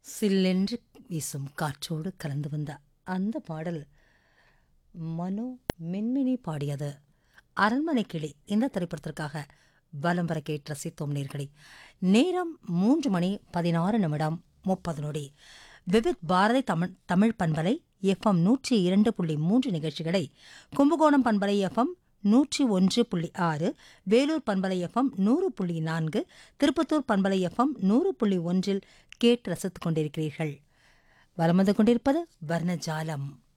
சில்லென்று வீசும் காற்றோடு கலந்து வந்த அந்த பாடல் மனோ மென்மினி பாடியது அரண்மனை கிளி இந்த திரைப்படத்திற்காக வலம் வர கேட்டு ரசித்தோம் நேர்களே நேரம் மூன்று மணி பதினாறு நிமிடம் முப்பது நொடி விவித் பாரதி தமிழ் தமிழ் பண்பலை எஃப்எம் நூற்றி இரண்டு புள்ளி மூன்று நிகழ்ச்சிகளை கும்பகோணம் பண்பலை எஃப்எம் நூற்றி ஒன்று புள்ளி ஆறு வேலூர் பண்பலை எஃப்எம் நூறு புள்ளி நான்கு திருப்பத்தூர் பண்பலை எஃப்எம் நூறு புள்ளி ஒன்றில் கேட்டு ரசித்துக் கொண்டிருக்கிறீர்கள் வலம் வந்து கொண்டிருப்பது வர்ணஜாலம்